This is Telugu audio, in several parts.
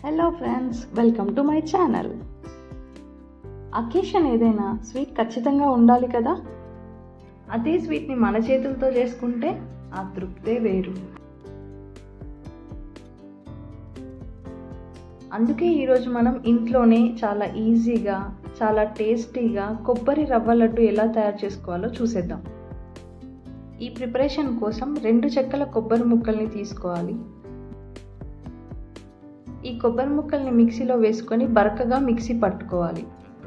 hello friends welcome to my channel occasion ఏదైనా స్వీట్ ఖచ్చితంగా ఉండాలి కదా అదే స్వీట్ని మన చేతులతో చేసుకుంటే ఆ తృప్తే వేరు అందుకే ఈరోజు మనం ఇంట్లోనే చాలా ఈజీగా చాలా టేస్టీగా కొబ్బరి రవ్వ లడ్డు ఎలా తయారు చేసుకోవాలో చూసేద్దాం ఈ ప్రిపరేషన్ కోసం రెండు చెక్కల కొబ్బరి ముక్కల్ని తీసుకోవాలి ఈ కొబ్బరి ముక్కల్ని మిక్సీలో వేసుకొని బరకగా మిక్సీ పట్టుకోవాలి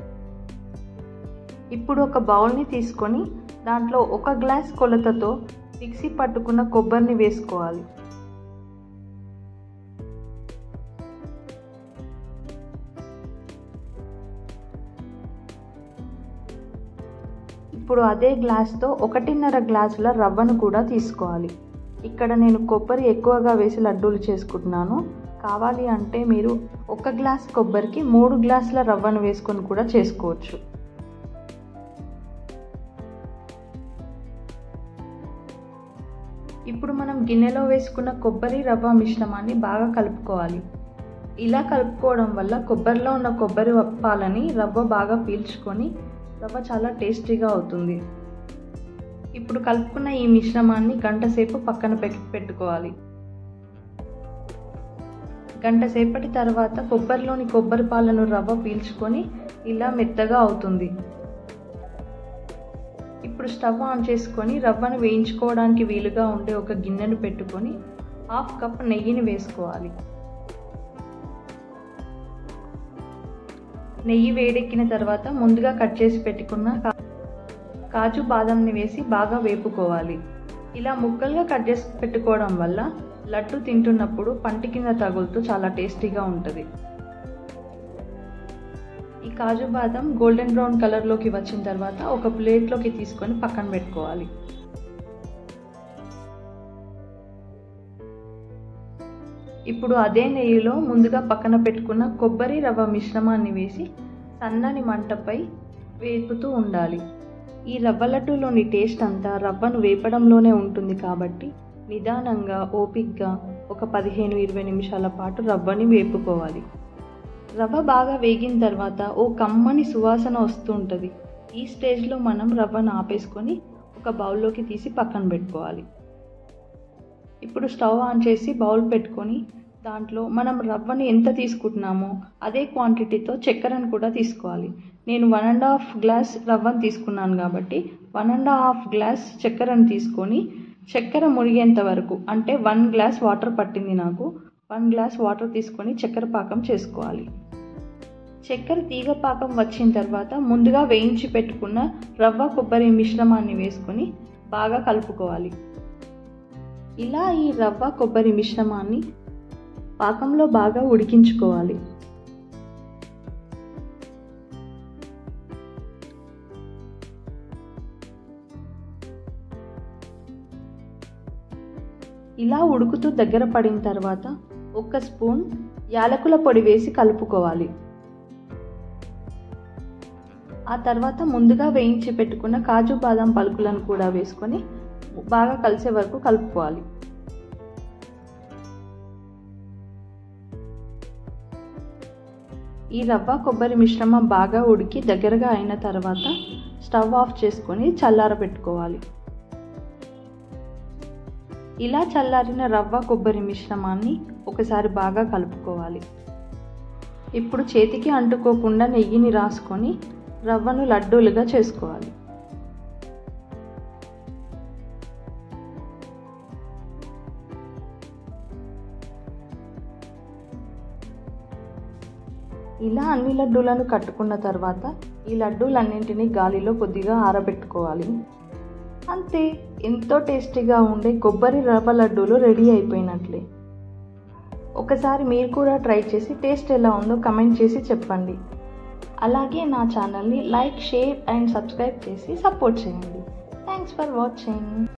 ఇప్పుడు ఒక బౌల్ని తీసుకొని దాంట్లో ఒక గ్లాస్ కొలతతో మిక్సీ పట్టుకున్న కొబ్బరిని వేసుకోవాలి ఇప్పుడు అదే గ్లాస్తో ఒకటిన్నర గ్లాసుల రవ్వను కూడా తీసుకోవాలి ఇక్కడ నేను కొబ్బరి ఎక్కువగా వేసి లడ్డూలు చేసుకుంటున్నాను కావాలి అంటే మీరు ఒక గ్లాస్ కొబ్బరికి మూడు గ్లాసుల రవ్వను వేసుకొని కూడా చేసుకోవచ్చు ఇప్పుడు మనం గిన్నెలో వేసుకున్న కొబ్బరి రవ్వ మిశ్రమాన్ని బాగా కలుపుకోవాలి ఇలా కలుపుకోవడం వల్ల కొబ్బరిలో ఉన్న కొబ్బరి పాలని రవ్వ బాగా పీల్చుకొని రవ్వ చాలా టేస్టీగా అవుతుంది ఇప్పుడు కలుపుకున్న ఈ మిశ్రమాన్ని గంట సేపు పక్కన పెట్టుకోవాలి గంట సేపటి తర్వాత కొబ్బరిలోని కొబ్బరి పాలను రవ్వ పీల్చుకొని ఇలా మెత్తగా అవుతుంది ఇప్పుడు స్టవ్ ఆన్ చేసుకొని రవ్వను వేయించుకోవడానికి వీలుగా ఉండే ఒక గిన్నెను పెట్టుకొని హాఫ్ కప్ నెయ్యిని వేసుకోవాలి నెయ్యి వేడెక్కిన తర్వాత ముందుగా కట్ చేసి పెట్టుకున్న కాజు బాదంని వేసి బాగా వేపుకోవాలి ఇలా ముక్కలుగా కట్ చేసి పెట్టుకోవడం వల్ల లడ్డు తింటున్నప్పుడు పంటి కింద తగులుతూ చాలా టేస్టీగా ఉంటుంది ఈ కాజు బాదం గోల్డెన్ బ్రౌన్ కలర్లోకి వచ్చిన తర్వాత ఒక ప్లేట్లోకి తీసుకొని పక్కన పెట్టుకోవాలి ఇప్పుడు అదే నెయ్యిలో ముందుగా పక్కన పెట్టుకున్న కొబ్బరి రవ్వ మిశ్రమాన్ని వేసి సన్నని మంటపై వేపుతూ ఉండాలి ఈ రవ్వ లడ్డూలోని టేస్ట్ అంతా రవ్వను వేపడంలోనే ఉంటుంది కాబట్టి నిదానంగా ఓపిక్గా ఒక పదిహేను ఇరవై నిమిషాల పాటు రవ్వని వేపుకోవాలి రవ్వ బాగా వేగిన తర్వాత ఓ కమ్మని సువాసన వస్తూ ఉంటుంది ఈ స్టేజ్లో మనం రవ్వను ఆపేసుకొని ఒక బౌల్లోకి తీసి పక్కన పెట్టుకోవాలి ఇప్పుడు స్టవ్ ఆన్ చేసి బౌల్ పెట్టుకొని దాంట్లో మనం రవ్వని ఎంత తీసుకుంటున్నామో అదే క్వాంటిటీతో చక్కెరను కూడా తీసుకోవాలి నేను వన్ అండ్ హాఫ్ గ్లాస్ రవ్వను తీసుకున్నాను కాబట్టి వన్ అండ్ హాఫ్ గ్లాస్ చక్కెరను తీసుకొని చక్కెర మురిగేంత వరకు అంటే వన్ గ్లాస్ వాటర్ పట్టింది నాకు వన్ గ్లాస్ వాటర్ తీసుకొని చక్కెర పాకం చేసుకోవాలి చక్కెర తీగ పాకం వచ్చిన తర్వాత ముందుగా వేయించి పెట్టుకున్న రవ్వ కొబ్బరి మిశ్రమాన్ని వేసుకొని బాగా కలుపుకోవాలి ఇలా ఈ రవ్వ కొబ్బరి మిశ్రమాన్ని పాకంలో బాగా ఉడికించుకోవాలి ఇలా ఉడుకుతూ దగ్గర పడిన తర్వాత ఒక స్పూన్ యాలకుల పొడి వేసి కలుపుకోవాలి ఆ తర్వాత ముందుగా వేయించి పెట్టుకున్న కాజు బాదం పలుకులను కూడా వేసుకొని బాగా కలిసే వరకు కలుపుకోవాలి ఈ రవ్వ కొబ్బరి మిశ్రమం బాగా ఉడికి దగ్గరగా అయిన తర్వాత స్టవ్ ఆఫ్ చేసుకొని చల్లారబెట్టుకోవాలి ఇలా చల్లారిన రవ్వ కొబ్బరి మిశ్రమాన్ని ఒకసారి బాగా కలుపుకోవాలి ఇప్పుడు చేతికి అంటుకోకుండా నెయ్యిని రాసుకొని రవ్వను లడ్డూలుగా చేసుకోవాలి ఇలా అన్ని లడ్డూలను కట్టుకున్న తర్వాత ఈ లడ్డూలన్నింటినీ గాలిలో కొద్దిగా ఆరబెట్టుకోవాలి అంతే ఎంతో టేస్టీగా ఉండే కొబ్బరి రవ్వ లడ్డూలు రెడీ అయిపోయినట్లే ఒకసారి మీరు కూడా ట్రై చేసి టేస్ట్ ఎలా ఉందో కమెంట్ చేసి చెప్పండి అలాగే నా ఛానల్ని లైక్ షేర్ అండ్ సబ్స్క్రైబ్ చేసి సపోర్ట్ చేయండి థ్యాంక్స్ ఫర్ వాచింగ్